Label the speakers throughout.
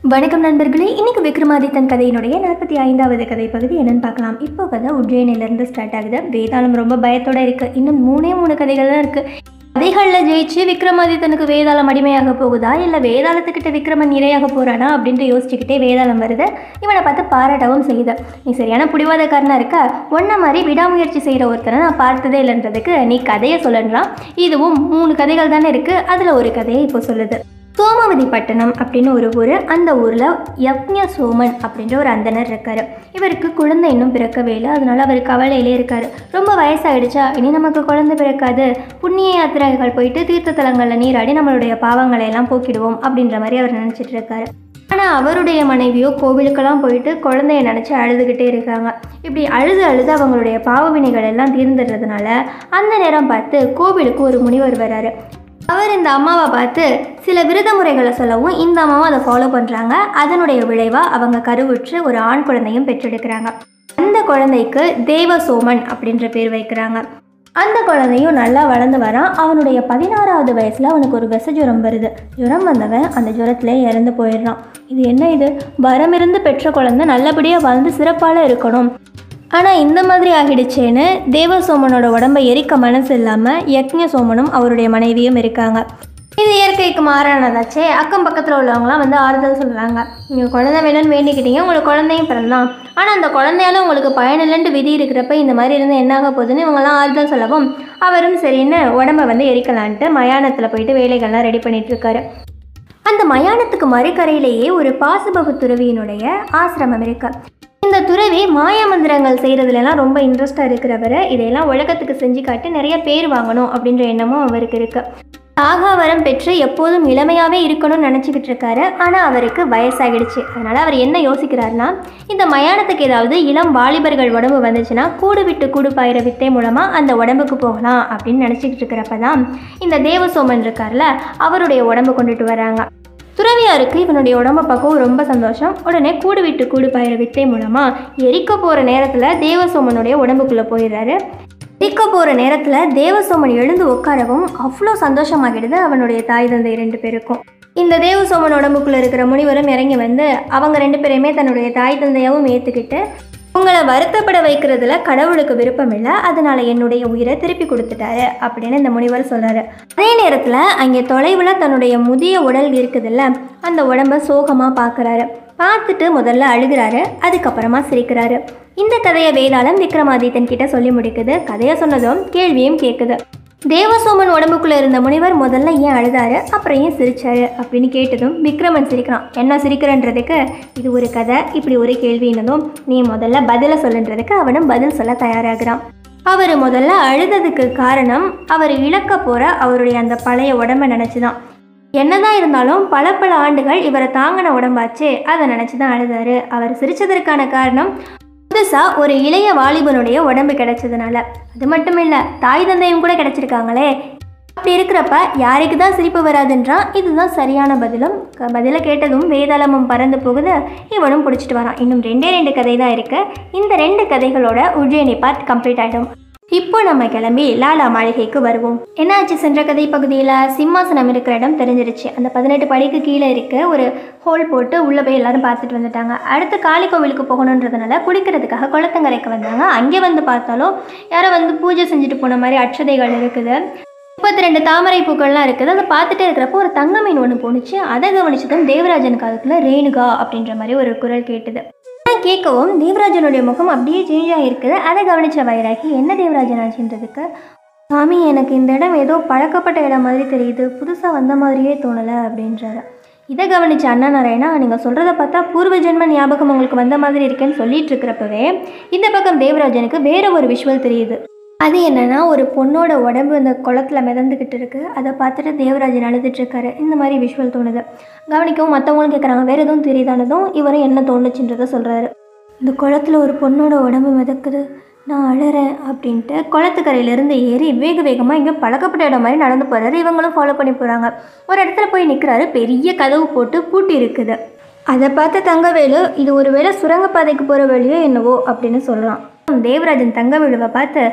Speaker 1: வணக்கம் நண்பர்களே இன்னைக்கு விக்ரமாதித்தன் கதையினுடைய நாற்பத்தி ஐந்தாவது கதை பகுதி என்னன்னு பார்க்கலாம் இப்போ கதை உஜ்ஜயினிலேருந்து ஸ்டார்ட் ஆகுது வேதாளம் ரொம்ப பயத்தோட இருக்கு இன்னும் மூணே மூணு கதைகள் தான் இருக்கு கதைகளில் ஜெயிச்சு விக்ரமாதித்தனுக்கு வேதாளம் அடிமையாக போகுதா இல்லை வேதாளத்துக்கிட்ட விக்ரமன் இரையாக போறானா அப்படின்ட்டு யோசிச்சுக்கிட்டே வேதாளம் வருது இவனை பார்த்து பாராட்டவும் செய்யுது நீ சரியான புடிவாதக்காரனா இருக்க ஒன்றை மாதிரி விடாமுயற்சி செய்கிற ஒருத்தனை நான் பார்த்ததே இல்லைன்றதுக்கு நீ கதையை சொல்லலாம் இதுவும் மூணு கதைகள் தானே இருக்கு அதில் ஒரு கதையை இப்போ சொல்லுது சோமவதி பட்டணம் அப்படின்னு ஒரு ஊர் அந்த ஊரில் யக்ஞ சோமன் அப்படின்ற ஒரு அந்தனர் இருக்கார் இவருக்கு குழந்தை இன்னும் பிறக்கவே இல்லை அதனால அவர் கவலையிலே இருக்கார் ரொம்ப வயசாயிடுச்சா இனி நமக்கு குழந்தை பிறக்காது புண்ணிய யாத்திரைகள் போயிட்டு தீர்த்த தலங்களில் நீராடி நம்மளுடைய பாவங்களை எல்லாம் போக்கிடுவோம் அப்படின்ற மாதிரி அவர் நினச்சிட்டு இருக்காரு ஆனால் அவருடைய மனைவியோ கோவிலுக்கெல்லாம் போயிட்டு குழந்தைய நினச்சி அழுதுகிட்டே இருக்காங்க இப்படி அழுது அழுது அவங்களுடைய பாவ வினைகள் எல்லாம் தீர்ந்துடுறதுனால அந்த நேரம் பார்த்து கோவிலுக்கு ஒரு முனிவர் வராரு அவர் இந்த அம்மாவை பார்த்து சில விரத முறைகளை சொல்லவும் இந்த அம்மாவும் அதை ஃபாலோ பண்ணுறாங்க அதனுடைய விளைவாக அவங்க கருவுற்று ஒரு ஆண் குழந்தையும் பெற்றெடுக்கிறாங்க அந்த குழந்தைக்கு தேவசோமன் அப்படின்ற பேர் வைக்கிறாங்க அந்த குழந்தையும் நல்லா வளர்ந்து வரான் அவனுடைய பதினாறாவது வயசில் அவனுக்கு ஒரு விச ஜுரம் வருது ஜுரம் வந்தவன் அந்த ஜுரத்தில் இறந்து போயிடுறான் இது என்ன இது வரமிருந்து பெற்ற குழந்தை நல்லபடியாக வளர்ந்து சிறப்பால இருக்கணும் ஆனால் இந்த மாதிரி ஆகிடுச்சேன்னு தேவசோமனோட உடம்பை எரிக்க மனசு இல்லாமல் யக்ஞ சோமனும் அவருடைய மனைவியும் இருக்காங்க இது இயற்கைக்கு மாறானதாச்சே அக்கம் பக்கத்தில் உள்ளவங்களாம் வந்து ஆறுதல் சொல்கிறாங்க நீங்கள் குழந்தை வேணும்னு வேண்டிக்கிட்டீங்க உங்களுக்கு குழந்தையும் பிறந்தலாம் ஆனால் அந்த குழந்தையால உங்களுக்கு பயனில்லைன்ட்டு விதி இருக்கிறப்ப இந்த மாதிரி இருந்து என்னாக போகுதுன்னு இவங்கெல்லாம் ஆறுதல் சொல்லவும் அவரும் சரின்னு உடம்பை வந்து எரிக்கலான்ட்டு மயானத்தில் போயிட்டு வேலைகள்லாம் ரெடி பண்ணிட்டு இருக்காரு அந்த மயானத்துக்கு மறுக்கரையிலேயே ஒரு பாசுபகு துறவியினுடைய ஆசிரமம் இருக்கு இந்த துறவி மாய மந்திரங்கள் செய்கிறதுலலாம் ரொம்ப இன்ட்ரெஸ்டாக இருக்கிறவர் இதையெல்லாம் உலகத்துக்கு செஞ்சு காட்டி நிறைய பேர் வாங்கணும் அப்படின்ற எண்ணமும் அவருக்கு இருக்கு ஆகாவரம் பெற்று எப்போதும் இளமையாகவே இருக்கணும்னு நினச்சிக்கிட்டு இருக்காரு ஆனால் அவருக்கு வயசாகிடுச்சு அதனால் அவர் என்ன யோசிக்கிறாருன்னா இந்த மயானத்துக்கு ஏதாவது இளம் வாலிபர்கள் உடம்பு வந்துச்சுன்னா கூடு விட்டு கூடு பாயிற வித்தை மூலமாக அந்த உடம்புக்கு போகலாம் அப்படின்னு நினச்சிக்கிட்டு இருக்கிறப்ப தான் இந்த தேவசோமன் இருக்கார்ல அவருடைய உடம்பு கொண்டுட்டு வராங்க துறவியாருக்கு இவனுடைய உடம்ப பார்க்கவும் ரொம்ப சந்தோஷம் உடனே கூடு விட்டு கூடு பாயிற வித்தை மூலமாக எரிக்க போகிற நேரத்தில் தேவசோமனுடைய உடம்புக்குள்ளே போயிடுறாரு எரிக்க போகிற நேரத்தில் தேவசோமன் எழுந்து உட்காரவும் அவ்வளோ சந்தோஷமாகிடுது அவனுடைய தாய் தந்தை ரெண்டு பேருக்கும் இந்த தேவசோமன் உடம்புக்குள்ளே இருக்கிற முனிவரும் இறங்கி வந்து அவங்க ரெண்டு பேரையுமே தன்னுடைய தாய் தந்தையாவும் ஏற்றுக்கிட்டு உங்களை வருத்தப்பட வைக்கிறதுல கடவுளுக்கு விருப்பம் இல்லை அதனால என்னுடைய உயிரை திருப்பி கொடுத்துட்டாரு அப்படின்னு இந்த முனிவர் சொல்றாரு அதே நேரத்தில் அங்கே தொலைவில் தன்னுடைய முதிய உடல் இருக்குதுல்ல அந்த உடம்ப சோகமாக பார்க்குறாரு பார்த்துட்டு முதல்ல அழுகிறாரு அதுக்கப்புறமா சிரிக்கிறாரு இந்த கதையை வேதாளம் விக்ரமாதித்தன் கிட்ட சொல்லி முடிக்குது கதையை சொன்னதும் கேள்வியும் கேட்குது தேவசோமன் உடம்புக்குள்ள இருந்த முனிவர் முதல்ல ஏன் அழுதாரு அப்புறம் ஏன் சிரிச்சாரு அப்படின்னு கேட்டதும் விக்ரமன் சிரிக்கிறான் என்ன சிரிக்கிறன்றதுக்கு இது ஒரு கதை இப்படி ஒரு கேள்வின்னதும் நீ முதல்ல பதில சொல்லுன்றதுக்கு அவனும் பதில் சொல்ல தயாராகிறான் அவர் முதல்ல அழுததுக்கு காரணம் அவர் இழக்க போற அவருடைய அந்த பழைய உடம்ப நினச்சிதான் என்னதான் இருந்தாலும் பல பல ஆண்டுகள் இவரை தாங்கின உடம்பாச்சு அதை நினச்சி தான் அழுதாரு அவர் சிரிச்சதற்கான காரணம் புதுசாக ஒரு இளைய வாலிபனுடைய உடம்பு கிடைச்சதுனால அது மட்டும் இல்லை தாய் தந்தையும் கூட கிடைச்சிருக்காங்களே அப்படி இருக்கிறப்ப யாருக்கு தான் சிரிப்பு வராதுன்றான் இதுதான் சரியான பதிலும் க- பதிலை கேட்டதும் வேதாளமும் பறந்து போகுது இவனும் பிடிச்சிட்டு வரான் இன்னும் ரெண்டே ரெண்டு கதை தான் இருக்கு இந்த ரெண்டு கதைகளோட உஜ்ஜயினி பார்ட் கம்ப்ளீட் ஆகிடும் இப்போ நம்ம கிளம்பி லாலா மாளிகைக்கு வருவோம் என்னாச்சு சென்ற கதை பகுதியில் சிம்மாசனம் இருக்கிற இடம் தெரிஞ்சிருச்சு அந்த பதினெட்டு படிக்கு கீழே இருக்க ஒரு ஹோல் போட்டு உள்ளே போய் எல்லாரும் பார்த்துட்டு வந்துட்டாங்க அடுத்து காளி கோவிலுக்கு போகணுன்றதுனால குளிக்கிறதுக்காக குளத்தங்கரைக்கு வந்தாங்க அங்கே வந்து பார்த்தாலும் யாரோ வந்து பூஜை செஞ்சுட்டு போன மாதிரி அட்சதைகள் இருக்குது முப்பத்தி ரெண்டு தாமரை பூக்கள்லாம் இருக்குது அதை பார்த்துட்டே இருக்கிறப்போ ஒரு தங்க மீன் ஒன்று போணுச்சு அதை கவனிச்சதும் தேவராஜன் காதுக்குள்ள ரேணுகா அப்படின்ற மாதிரி ஒரு குரல் கேட்டுது நான் கேட்கவும் தேவராஜனுடைய முகம் அப்படியே சேஞ்ச் ஆகிருக்குது அதை கவனிச்ச வைராகி என்ன தேவராஜன் ஆச்சுன்றதுக்கு சாமி எனக்கு இந்த இடம் ஏதோ பழக்கப்பட்ட இடம் மாதிரி தெரியுது புதுசாக வந்த மாதிரியே தோணலை அப்படின்றாரு இதை கவனிச்ச அண்ணா நாராயணா நீங்கள் சொல்கிறத பார்த்தா பூர்வ ஜென்ம ஞாபகம் உங்களுக்கு வந்த மாதிரி இருக்கேன்னு சொல்லிட்டு இருக்கிறப்பவே இந்த பக்கம் தேவராஜனுக்கு வேற ஒரு விஷுவல் தெரியுது அது என்னன்னா ஒரு பொண்ணோட உடம்பு அந்த குளத்துல மிதந்துக்கிட்டு இருக்கு அதை பார்த்துட்டு தேவராஜன் அழுதுட்டு இருக்காரு இந்த மாதிரி விஷுவல் தோணுது கவனிக்கவும் மற்றவங்களும் கேட்குறாங்க வேற எதுவும் தெரியுதானதும் இவரும் என்ன தோணுச்சுன்றதை சொல்கிறாரு இந்த குளத்துல ஒரு பொண்ணோட உடம்பு மிதக்குது நான் அழறேன் அப்படின்ட்டு குளத்துக்கரையிலேருந்து ஏறி வேக வேகமாக இங்கே பழக்கப்பட்ட இடம் மாதிரி நடந்து போகிறாரு இவங்களும் ஃபாலோ பண்ணி போகிறாங்க ஒரு இடத்துல போய் நிற்கிறாரு பெரிய கதவு போட்டு பூட்டி இருக்குது அதை பார்த்த தங்கவேலு இது ஒருவேளை சுரங்கப்பாதைக்கு போகிற வழியோ என்னவோ அப்படின்னு சொல்லலாம் தேவராஜன் தங்கவேலுவை பார்த்து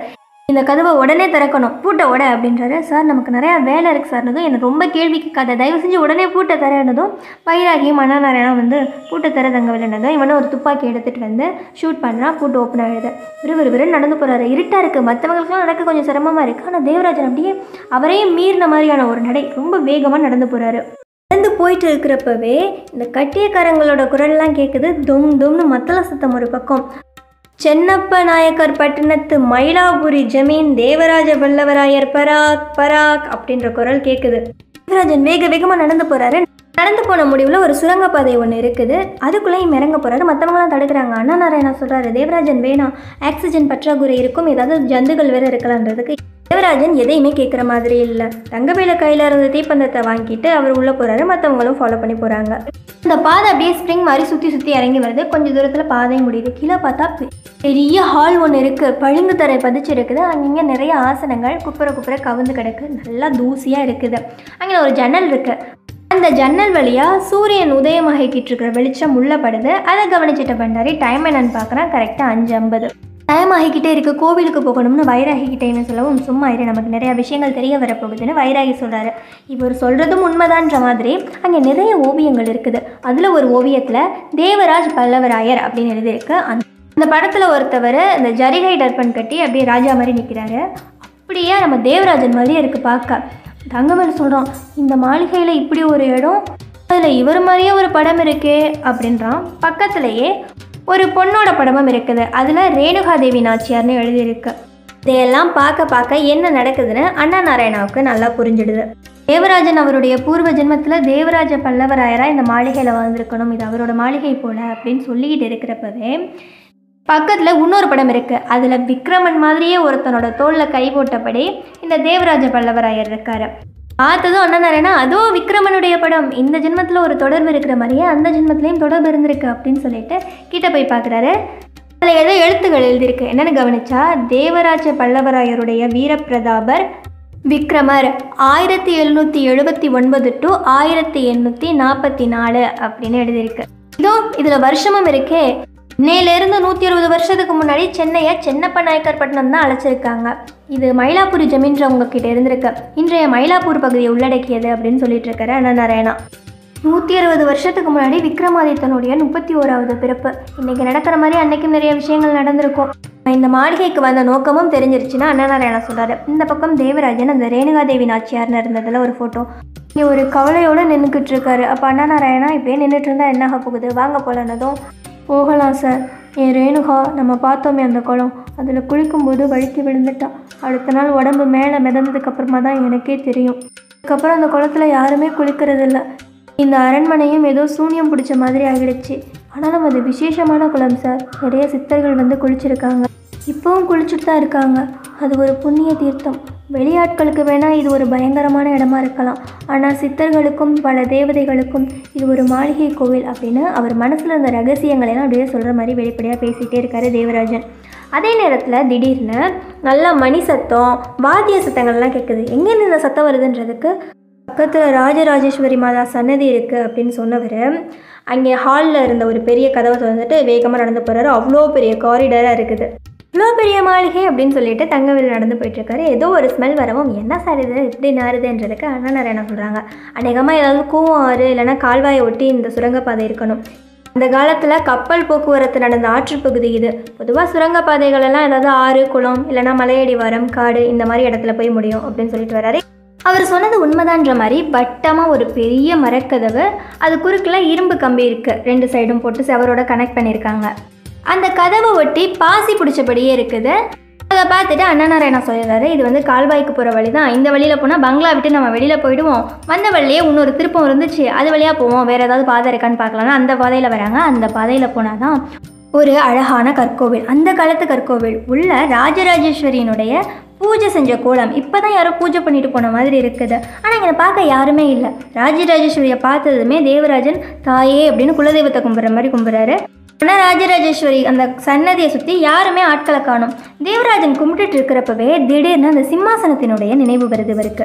Speaker 1: இந்த கதவை உடனே திறக்கணும் பூட்டை உட அப்படின்றாரு சார் நமக்கு நிறையா வேலை இருக்குது சார்னதும் எனக்கு ரொம்ப கேள்வி கேட்காத தயவு செஞ்சு உடனே பூட்டை தரனதும் பைராகியும் மன்னநாராயணம் வந்து பூட்டை தர தங்க விளையாண்டதும் இவனும் ஒரு துப்பாக்கி எடுத்துகிட்டு வந்து ஷூட் பண்ணுறான் பூட்டு ஓப்பன் ஆகிடுது விறுவிறுவிறு நடந்து போகிறாரு இருட்டாக இருக்குது மற்றவங்களுக்குலாம் நடக்க கொஞ்சம் சிரமமாக இருக்குது ஆனால் தேவராஜன் அப்படியே அவரையும் மீறின மாதிரியான ஒரு நடை ரொம்ப வேகமாக நடந்து போகிறாரு நடந்து போயிட்டு இருக்கிறப்பவே இந்த கட்டியக்காரங்களோட குரல்லாம் கேட்குது தொம் தொம்னு மத்தள சத்தம் ஒரு பக்கம் சென்னப்ப நாயக்கர் பட்டினத்து மயிலாபுரி ஜமீன் தேவராஜ வல்லவராயர் பராக் பராக் அப்படின்ற குரல் கேட்குது தேவராஜன் வேக வேகமாக நடந்து போகிறாரு நடந்து போன முடிவில் ஒரு சுரங்கப்பாதை ஒன்று இருக்குது அதுக்குள்ளேயும் இறங்க போகிறாரு மற்றவங்களாம் தடுக்கிறாங்க அண்ணா நாராயணா சொல்கிறாரு தேவராஜன் வேணாம் ஆக்சிஜன் பற்றாக்குறை இருக்கும் ஏதாவது ஜந்துகள் வேற இருக்கலான்றதுக்கு தேவராஜன் எதையுமே கேட்குற மாதிரி இல்லை தங்கவேல கையில் இருந்த தீப்பந்தத்தை வாங்கிட்டு அவர் உள்ளே போகிறாரு மற்றவங்களும் ஃபாலோ பண்ணி போகிறாங்க அந்த பாதை அப்படியே ஸ்ப்ரிங் மாதிரி சுற்றி சுற்றி இறங்கி வருது கொஞ்சம் தூரத்தில் பாதையும் முடியுது கீழே பார்த்தா பெ- பெரிய ஹால் ஒன்று இருக்குது பளிங்கு தரை பதிச்சு இருக்குது அங்கங்கே நிறைய ஆசனங்கள் குப்புற குப்புற கவுந்து கிடக்கு நல்லா தூசியாக இருக்குது அங்கே ஒரு ஜன்னல் இருக்குது அந்த ஜன்னல் வழியாக சூரியன் உதயமாகிக்கிட்டு இருக்கிற வெளிச்சம் உள்ள படுது அதை கவனிச்சிட்ட பண்டாரி டைம் என்னன்னு பார்க்குறான் கரெக்டாக அஞ்சு ஐம்பது டைம் ஆகிக்கிட்டே இருக்கு கோவிலுக்கு போகணும்னு வைராகி கிட்டேன்னு சொல்லவும் சும்மா இரு நமக்கு நிறைய விஷயங்கள் தெரிய வரப்போகுதுன்னு வைராகி சொல்கிறாரு இவர் சொல்கிறதும் உண்மைதான்ற மாதிரி அங்கே நிறைய ஓவியங்கள் இருக்குது அதில் ஒரு ஓவியத்தில் தேவராஜ் பல்லவராயர் அப்படின்னு எழுதியிருக்கு அந்த அந்த படத்தில் ஒருத்தவர் இந்த ஜரிகை டர்பன் கட்டி அப்படியே ராஜா மாதிரி நிற்கிறாரு அப்படியே நம்ம தேவராஜன் மாதிரியே இருக்குது பார்க்க தங்கமேல் சொல்கிறான் இந்த மாளிகையில் இப்படி ஒரு இடம் அதில் இவர் மாதிரியே ஒரு படம் இருக்கே அப்படின்றான் பக்கத்துலேயே ஒரு பொண்ணோட படமும் இருக்குது அதில் ரேணுகாதேவி நாச்சியார்னு எழுதியிருக்கு இதையெல்லாம் பார்க்க பார்க்க என்ன நடக்குதுன்னு அண்ணா நாராயணாவுக்கு நல்லா புரிஞ்சிடுது தேவராஜன் அவருடைய பூர்வ ஜென்மத்தில் தேவராஜ பல்லவராயராக இந்த மாளிகையில் வாழ்ந்திருக்கணும் இது அவரோட மாளிகை போல அப்படின்னு சொல்லிக்கிட்டு இருக்கிறப்பவே பக்கத்தில் இன்னொரு படம் இருக்குது அதில் விக்ரமன் மாதிரியே ஒருத்தனோட தோளில் கை போட்டபடி இந்த தேவராஜ பல்லவராயர் இருக்காரு பார்த்ததும் அண்ணன் நாராயணா அதோ விக்ரமனுடைய படம் இந்த ஜென்மத்தில் ஒரு தொடர்பு இருக்கிற மாதிரியே அந்த ஜென்மத்திலையும் தொடர்பு இருந்திருக்கு அப்படின்னு சொல்லிட்டு கிட்ட போய் பார்க்குறாரு அதில் ஏதோ எழுத்துக்கள் எழுதியிருக்கு என்னென்னு கவனிச்சா தேவராஜ பல்லவராயருடைய வீரப்பிரதாபர் விக்ரமர் ஆயிரத்தி எழுநூற்றி எழுபத்தி ஒன்பது டு ஆயிரத்தி எண்ணூற்றி நாற்பத்தி நாலு அப்படின்னு எழுதியிருக்கு இதோ இதில் வருஷமும் இருக்கே இன்னையிலேருந்து நூற்றி அறுபது வருஷத்துக்கு முன்னாடி சென்னையை சென்னப்ப நாயக்கர் பட்டினம் தான் அழைச்சிருக்காங்க இது மயிலாப்பூர் ஜமீன்றவங்க கிட்ட இருந்திருக்கு இன்றைய மயிலாப்பூர் பகுதியை உள்ளடக்கியது அப்படின்னு சொல்லிட்டு இருக்காரு அண்ணா நாராயணா நூற்றி அறுபது வருஷத்துக்கு முன்னாடி விக்ரமாதித்தனுடைய முப்பத்தி ஓராவது பிறப்பு இன்னைக்கு நடக்கிற மாதிரி அன்னைக்கும் நிறைய விஷயங்கள் நடந்திருக்கும் இந்த மாளிகைக்கு வந்த நோக்கமும் தெரிஞ்சிருச்சுன்னா அண்ணா நாராயணா சொல்றாரு இந்த பக்கம் தேவராஜன் அந்த ரேணுகாதேவி நாச்சியார்னு இருந்ததில் ஒரு ஃபோட்டோ இங்கே ஒரு கவலையோடு நின்றுக்கிட்டு இருக்காரு அப்போ அண்ணா நாராயணா இப்படியே நின்றுட்டு இருந்தா என்ன ஆக போகுது வாங்க போலனதும் போகலாம் சார் என் ரேணுகா நம்ம பார்த்தோமே அந்த குளம் அதில் குளிக்கும்போது வழுக்கி விழுந்துட்டா அடுத்த நாள் உடம்பு மேலே மிதந்ததுக்கு அப்புறமா தான் எனக்கே தெரியும் அதுக்கப்புறம் அந்த குளத்துல யாருமே குளிக்கிறதில்ல இந்த அரண்மனையும் ஏதோ சூனியம் பிடிச்ச மாதிரி ஆகிடுச்சு ஆனாலும் அது விசேஷமான குளம் சார் நிறைய சித்தர்கள் வந்து குளிச்சிருக்காங்க இப்போவும் குளிச்சுட்டு தான் இருக்காங்க அது ஒரு புண்ணிய தீர்த்தம் வெளியாட்களுக்கு வேணால் இது ஒரு பயங்கரமான இடமா இருக்கலாம் ஆனால் சித்தர்களுக்கும் பல தேவதைகளுக்கும் இது ஒரு மாளிகை கோவில் அப்படின்னு அவர் மனசில் இருந்த ரகசியங்களை எல்லாம் அப்படியே சொல்கிற மாதிரி வெளிப்படையாக பேசிகிட்டே இருக்காரு தேவராஜன் அதே நேரத்தில் திடீர்னு நல்ல மணி சத்தம் வாத்திய சத்தங்கள்லாம் கேட்குது எங்கேருந்து இந்த சத்தம் வருதுன்றதுக்கு பக்கத்தில் ராஜராஜேஸ்வரி மாதா சன்னதி இருக்குது அப்படின்னு சொன்னவர் அங்கே ஹாலில் இருந்த ஒரு பெரிய கதவை திறந்துட்டு வேகமாக நடந்து போகிறாரு அவ்வளோ பெரிய காரிடராக இருக்குது இவ்வளோ பெரிய மாளிகை அப்படின்னு சொல்லிட்டு தங்கவேல் நடந்து போயிட்டுருக்காரு ஏதோ ஒரு ஸ்மெல் வரவும் என்ன சார் இது இப்படி நாருதுன்றதுக்கு அண்ணா நாராயணா சொல்கிறாங்க அநேகமாக ஏதாவது கூவம் ஆறு இல்லைன்னா கால்வாயை ஒட்டி இந்த சுரங்கப்பாதை இருக்கணும் அந்த காலத்தில் கப்பல் போக்குவரத்து நடந்த ஆற்றுப்பகுதி இது பொதுவாக சுரங்கப்பாதைகள் எல்லாம் ஏதாவது ஆறு குளம் இல்லைன்னா மலையடிவாரம் காடு இந்த மாதிரி இடத்துல போய் முடியும் அப்படின்னு சொல்லிட்டு வராரு அவர் சொன்னது உண்மைதான்ற மாதிரி வட்டமாக ஒரு பெரிய மரக்கதவு அது குறுக்கில் இரும்பு கம்பி இருக்குது ரெண்டு சைடும் போட்டு செவரோட கனெக்ட் பண்ணியிருக்காங்க அந்த கதவை ஒட்டி பாசி பிடிச்சபடியே இருக்குது அதை பார்த்துட்டு அண்ணனாராயணா சொல்லிடுறாரு இது வந்து கால்வாய்க்கு போகிற வழி தான் இந்த வழியில் போனால் பங்களா விட்டு நம்ம வெளியில் போயிடுவோம் வந்த வழியே இன்னொரு திருப்பம் இருந்துச்சு அது வழியாக போவோம் வேறு ஏதாவது பாதை இருக்கான்னு பார்க்கலாம்னா அந்த பாதையில் வராங்க அந்த பாதையில் போனால் தான் ஒரு அழகான கற்கோவில் அந்த காலத்து கற்கோவில் உள்ள ராஜராஜேஸ்வரியினுடைய பூஜை செஞ்ச கோலம் இப்போ தான் யாரோ பூஜை பண்ணிட்டு போன மாதிரி இருக்குது ஆனால் இங்கே பார்க்க யாருமே இல்லை ராஜராஜேஸ்வரியை பார்த்ததுமே தேவராஜன் தாயே அப்படின்னு குலதெய்வத்தை கும்பிட்ற மாதிரி கும்பிட்றாரு ஆனால் ராஜராஜேஸ்வரி அந்த சன்னதியை சுற்றி யாருமே ஆட்களை காணும் தேவராஜன் கும்பிட்டுட்டு இருக்கிறப்பவே திடீர்னு அந்த சிம்மாசனத்தினுடைய நினைவு வருது இவருக்கு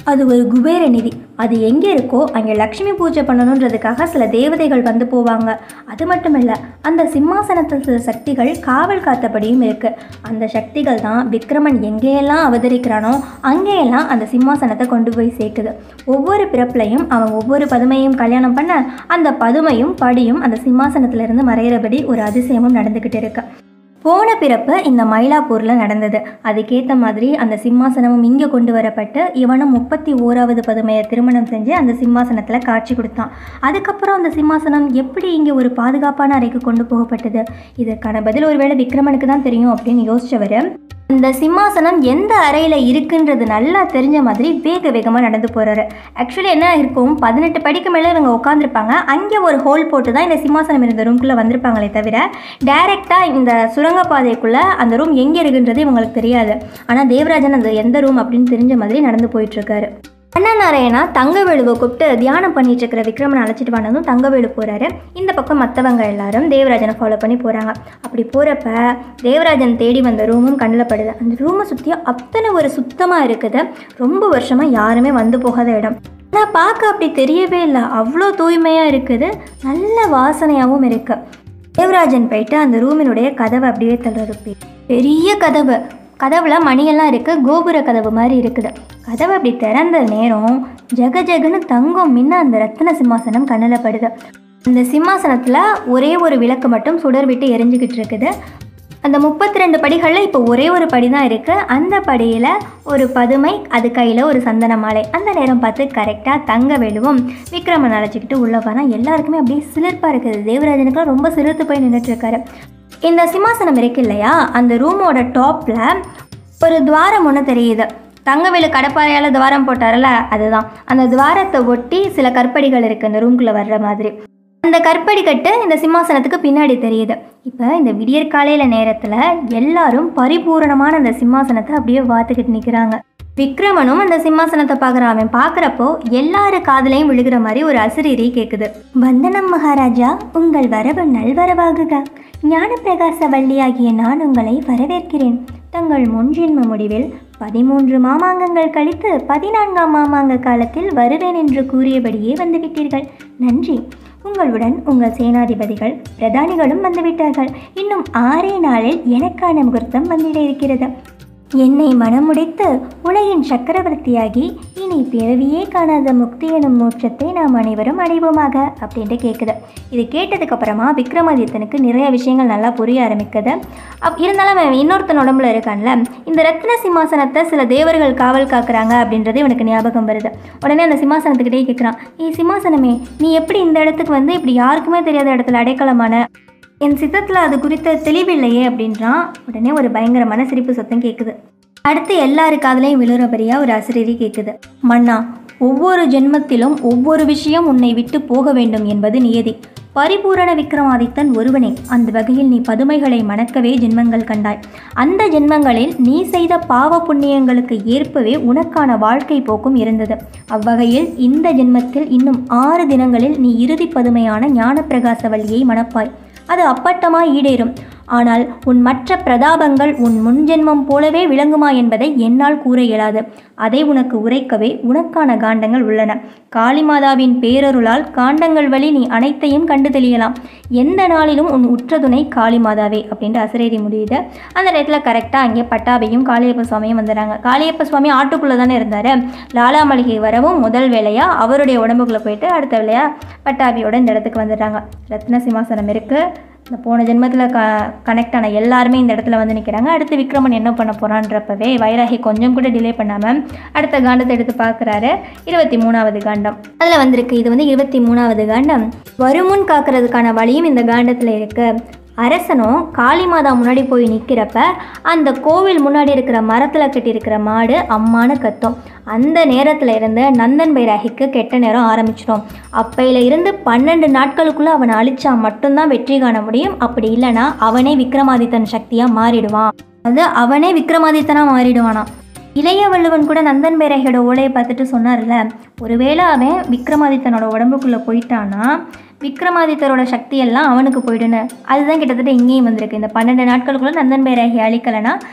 Speaker 1: அது ஒரு குபேர நிதி அது எங்கே இருக்கோ அங்கே லக்ஷ்மி பூஜை பண்ணணுன்றதுக்காக சில தேவதைகள் வந்து போவாங்க அது மட்டும் இல்லை அந்த சிம்மாசனத்தில் சில சக்திகள் காவல் காத்தபடியும் இருக்கு அந்த சக்திகள் தான் விக்ரமன் எங்கேயெல்லாம் அவதரிக்கிறானோ அங்கேயெல்லாம் அந்த சிம்மாசனத்தை கொண்டு போய் சேர்க்குது ஒவ்வொரு பிறப்புலையும் அவன் ஒவ்வொரு பதுமையும் கல்யாணம் பண்ண அந்த பதுமையும் படியும் அந்த சிம்மாசனத்திலிருந்து மறையிறபடி ஒரு அதிசயமும் நடந்துக்கிட்டு இருக்கு போன பிறப்பு இந்த மயிலாப்பூரில் நடந்தது அதுக்கேற்ற மாதிரி அந்த சிம்மாசனமும் இங்கே கொண்டு வரப்பட்டு இவனும் முப்பத்தி ஓராவது பதுமையை திருமணம் செஞ்சு அந்த சிம்மாசனத்தில் காட்சி கொடுத்தான் அதுக்கப்புறம் அந்த சிம்மாசனம் எப்படி இங்கே ஒரு பாதுகாப்பான அறைக்கு கொண்டு போகப்பட்டது இதற்கான பதில் ஒருவேளை விக்ரமனுக்கு தான் தெரியும் அப்படின்னு யோசிச்சவர் அந்த சிம்மாசனம் எந்த அறையில் இருக்குன்றது நல்லா தெரிஞ்ச மாதிரி வேக வேகமாக நடந்து போகிறாரு ஆக்சுவலி என்ன இருக்கும் பதினெட்டு படிக்கு மேலே இவங்க உட்காந்துருப்பாங்க அங்கே ஒரு ஹோல் போட்டு தான் இந்த சிம்மாசனம் இருந்த ரூம்குள்ளே வந்திருப்பாங்களே தவிர டைரெக்டாக இந்த சுரங்கப்பாதைக்குள்ளே அந்த ரூம் எங்கே இருக்குன்றது இவங்களுக்கு தெரியாது ஆனால் தேவராஜன் அந்த எந்த ரூம் அப்படின்னு தெரிஞ்ச மாதிரி நடந்து போயிட்டுருக்காரு அண்ணா நாராயணா தங்கவேலுவை கூப்பிட்டு தியானம் பண்ணிட்டு இருக்கிற விக்ரமனை அழைச்சிட்டு வந்ததும் தங்கவேலு போகிறாரு இந்த பக்கம் மற்றவங்க எல்லாரும் தேவராஜனை ஃபாலோ பண்ணி போகிறாங்க அப்படி போகிறப்ப தேவராஜன் தேடி வந்த ரூமும் கண்ணில் படுது அந்த ரூமை சுற்றி அத்தனை ஒரு சுத்தமாக இருக்குது ரொம்ப வருஷமாக யாருமே வந்து போகாத இடம் ஆனால் பார்க்க அப்படி தெரியவே இல்லை அவ்வளோ தூய்மையாக இருக்குது நல்ல வாசனையாகவும் இருக்குது தேவராஜன் போயிட்டு அந்த ரூமினுடைய கதவை அப்படியே தள்ளுறது பெரிய கதவு கதவுல மணியெல்லாம் இருக்குது கோபுர கதவு மாதிரி இருக்குது கதவு அப்படி திறந்த நேரம் ஜக ஜகன்னு தங்கம் மின்ன அந்த ரத்தின சிம்மாசனம் கண்ணில் படுது அந்த சிம்மாசனத்தில் ஒரே ஒரு விளக்கு மட்டும் சுடர் விட்டு எரிஞ்சுக்கிட்டு இருக்குது அந்த முப்பத்தி ரெண்டு படிகளில் இப்போ ஒரே ஒரு படி தான் இருக்குது அந்த படியில் ஒரு பதுமை அது கையில் ஒரு சந்தன மாலை அந்த நேரம் பார்த்து கரெக்டாக தங்க வேலுவும் விக்ரமன் அழைச்சிக்கிட்டு உள்ளே வரான் எல்லாருக்குமே அப்படியே சிலிர்ப்பாக இருக்குது தேவராஜனுக்குலாம் ரொம்ப சிலிர்த்து போய் நின்றுட்டு இருக்காரு இந்த சிம்மாசனம் இருக்கு இல்லையா அந்த ரூமோட டாப்பில் ஒரு துவாரம் ஒன்று தெரியுது தங்கவேலு கடப்பாறையால் துவாரம் போட்டார்ல அதுதான் அந்த துவாரத்தை ஒட்டி சில கற்படிகள் இருக்குது அந்த ரூம்குள்ளே வர்ற மாதிரி அந்த கற்படி கட்டு இந்த சிம்மாசனத்துக்கு பின்னாடி தெரியுது இப்போ இந்த விடியற் காலையில் நேரத்தில் எல்லாரும் பரிபூரணமான அந்த சிம்மாசனத்தை அப்படியே பார்த்துக்கிட்டு நிற்கிறாங்க விக்ரமனும் அந்த சிம்மாசனத்தை பார்க்குறான் அவன் பார்க்குறப்போ எல்லாரு காதலையும் விழுகிற மாதிரி ஒரு அசிரீரி கேட்குது வந்தனம் மகாராஜா உங்கள் வரவு நல்வரவாகுக ஞானப்பிரகாச வள்ளியாகிய நான் உங்களை வரவேற்கிறேன் தங்கள் முன்ஜென்ம முடிவில் பதிமூன்று மாமாங்கங்கள் கழித்து பதினான்காம் மாமாங்க காலத்தில் வருவேன் என்று கூறியபடியே வந்துவிட்டீர்கள் நன்றி உங்களுடன் உங்கள் சேனாதிபதிகள் பிரதானிகளும் வந்துவிட்டார்கள் இன்னும் ஆறே நாளில் எனக்கான முகூர்த்தம் வந்திட இருக்கிறது என்னை மனமுடைத்து உலகின் சக்கரவர்த்தியாகி இனி பிறவியே காணாத முக்தி எனும் மோட்சத்தை நாம் அனைவரும் அடைவோமாக அப்படின்ட்டு கேட்குது இது கேட்டதுக்கு அப்புறமா விக்ரமாதித்தனுக்கு நிறைய விஷயங்கள் நல்லா புரிய ஆரம்பிக்குது அப் இருந்தாலும் அவன் இன்னொருத்தன் உடம்புல இருக்கான்ல இந்த ரத்ன சிம்மாசனத்தை சில தேவர்கள் காவல் காக்குறாங்க அப்படின்றது இவனுக்கு ஞாபகம் வருது உடனே அந்த சிம்மாசனத்துக்கிட்டே கேட்குறான் ஏய் சிம்மாசனமே நீ எப்படி இந்த இடத்துக்கு வந்து இப்படி யாருக்குமே தெரியாத இடத்துல அடைக்கலமான என் சித்தத்தில் அது குறித்த தெளிவில்லையே அப்படின்றான் உடனே ஒரு பயங்கரமான சிரிப்பு சத்தம் கேட்குது அடுத்து எல்லாரு காதலையும் விழுறபடியாக ஒரு அசிரீரி கேட்குது மன்னா ஒவ்வொரு ஜென்மத்திலும் ஒவ்வொரு விஷயம் உன்னை விட்டு போக வேண்டும் என்பது நியதி பரிபூரண விக்ரமாதித்தன் ஒருவனே அந்த வகையில் நீ பதுமைகளை மணக்கவே ஜென்மங்கள் கண்டாய் அந்த ஜென்மங்களில் நீ செய்த பாவ புண்ணியங்களுக்கு ஏற்பவே உனக்கான வாழ்க்கை போக்கும் இருந்தது அவ்வகையில் இந்த ஜென்மத்தில் இன்னும் ஆறு தினங்களில் நீ இறுதி பதுமையான ஞானப்பிரகாச வழியை மணப்பாய் அது அப்பட்டமாய் ஈடேறும் ஆனால் உன் மற்ற பிரதாபங்கள் உன் முன்ஜென்மம் போலவே விளங்குமா என்பதை என்னால் கூற இயலாது அதை உனக்கு உரைக்கவே உனக்கான காண்டங்கள் உள்ளன காளிமாதாவின் பேரருளால் காண்டங்கள் வழி நீ அனைத்தையும் கண்டு தெளியலாம் எந்த நாளிலும் உன் உற்றதுணை காளிமாதாவே அப்படின்ட்டு அசரேறி முடியுது அந்த நேரத்தில் கரெக்டாக அங்கே பட்டாபியும் காளியப்ப சுவாமியும் வந்துடுறாங்க காளியப்ப சுவாமி ஆட்டுக்குள்ளே தானே இருந்தார் லாலா மளிகை வரவும் முதல் வேலையாக அவருடைய உடம்புக்குள்ளே போயிட்டு அடுத்த வேலையாக பட்டாபியோட இந்த இடத்துக்கு வந்துடுறாங்க ரத்ன சிம்மாசனம் இருக்குது இந்த போன ஜென்மத்தில் க கனெக்ட் ஆன எல்லாருமே இந்த இடத்துல வந்து நிற்கிறாங்க அடுத்து விக்ரமன் என்ன பண்ண போகிறான்றப்பவே வைராகி கொஞ்சம் கூட டிலே பண்ணாமல் அடுத்த காண்டத்தை எடுத்து பார்க்குறாரு இருபத்தி மூணாவது காண்டம் அதில் வந்திருக்கு இது வந்து இருபத்தி மூணாவது காண்டம் வருமுன் காக்கிறதுக்கான வழியும் இந்த காண்டத்தில் இருக்குது அரசனும் காளிமாதா முன்னாடி போய் நிற்கிறப்ப அந்த கோவில் முன்னாடி இருக்கிற மரத்தில் கட்டியிருக்கிற மாடு அம்மானு கத்தும் அந்த நேரத்தில் இருந்து நந்தன் பைராகிக்கு கெட்ட நேரம் ஆரம்பிச்சிடும் அப்பையில இருந்து பன்னெண்டு நாட்களுக்குள்ளே அவனை அழிச்சா மட்டும்தான் வெற்றி காண முடியும் அப்படி இல்லைன்னா அவனே விக்ரமாதித்தன் சக்தியாக மாறிடுவான் அது அவனே விக்ரமாதித்தனாக மாறிடுவானாம் இளைய வள்ளுவன் கூட நந்தன் பேரகையோட ஓலையை பார்த்துட்டு சொன்னார்ல ஒருவேளை அவன் விக்ரமாதித்தனோட உடம்புக்குள்ளே போயிட்டான்னா விக்ரமாதித்தரோட சக்தி எல்லாம் அவனுக்கு போயிடுன்னு அதுதான் கிட்டத்தட்ட இங்கேயும் வந்திருக்கு இந்த பன்னெண்டு நாட்களுக்குள்ள நந்தன் பேரகை அழிக்கலைன்னா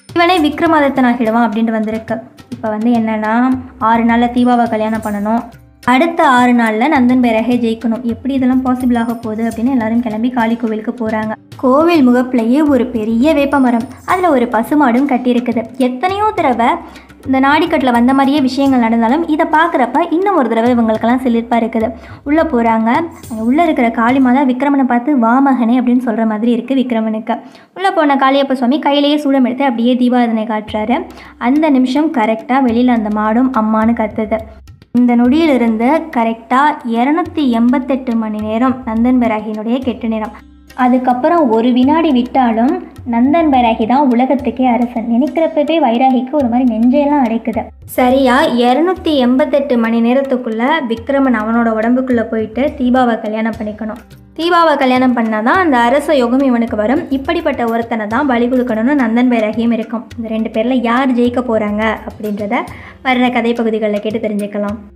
Speaker 1: இவனே விக்ரமாதித்தன் ஆகிடுவான் அப்படின்ட்டு வந்திருக்கு இப்போ வந்து என்னென்னா ஆறு நாளில் தீபாவை கல்யாணம் பண்ணணும் அடுத்த ஆறு நாளில் நந்தன் பேரகே ஜெயிக்கணும் எப்படி இதெல்லாம் பாசிபிள் ஆக போகுது அப்படின்னு எல்லாரும் கிளம்பி காளி கோவிலுக்கு போகிறாங்க கோவில் முகப்புலையே ஒரு பெரிய வேப்பமரம் அதில் ஒரு பசுமாடும் கட்டியிருக்குது எத்தனையோ தடவை இந்த நாடிக்கட்டில் வந்த மாதிரியே விஷயங்கள் நடந்தாலும் இதை பார்க்குறப்ப இன்னும் ஒரு தடவை இவங்களுக்கெல்லாம் சிலிர்ப்பாக இருக்குது உள்ளே போகிறாங்க அங்கே உள்ளே இருக்கிற காளிமாதா விக்ரமனை பார்த்து வாமகனே அப்படின்னு சொல்கிற மாதிரி இருக்குது விக்ரமனுக்கு உள்ளே போன காளியப்ப சுவாமி கையிலேயே சூடம் எடுத்து அப்படியே தீபாவதனை காட்டுறாரு அந்த நிமிஷம் கரெக்டாக வெளியில் அந்த மாடும் அம்மானு கத்துது இந்த நொடியிலிருந்து கரெக்டாக இரநூத்தி எண்பத்தெட்டு மணி நேரம் நந்தன் பேராகியினுடைய கெட்ட நேரம் அதுக்கப்புறம் ஒரு வினாடி விட்டாலும் நந்தன் பேராகி தான் உலகத்துக்கே அரசன் நினைக்கிறப்பவே வைராகிக்கு ஒரு மாதிரி நெஞ்சையெல்லாம் அடைக்குது சரியா இரநூத்தி எண்பத்தெட்டு மணி நேரத்துக்குள்ள விக்ரமன் அவனோட உடம்புக்குள்ளே போயிட்டு தீபாவை கல்யாணம் பண்ணிக்கணும் தீபாவை கல்யாணம் பண்ணாதான் அந்த அரச யோகம் இவனுக்கு வரும் இப்படிப்பட்ட ஒருத்தனை தான் பலி கொடுக்கணும்னு நந்தன் பேராகியும் இருக்கும் இந்த ரெண்டு பேரில் யார் ஜெயிக்க போகிறாங்க அப்படின்றத வர்ற கதை பகுதிகளில் கேட்டு தெரிஞ்சுக்கலாம்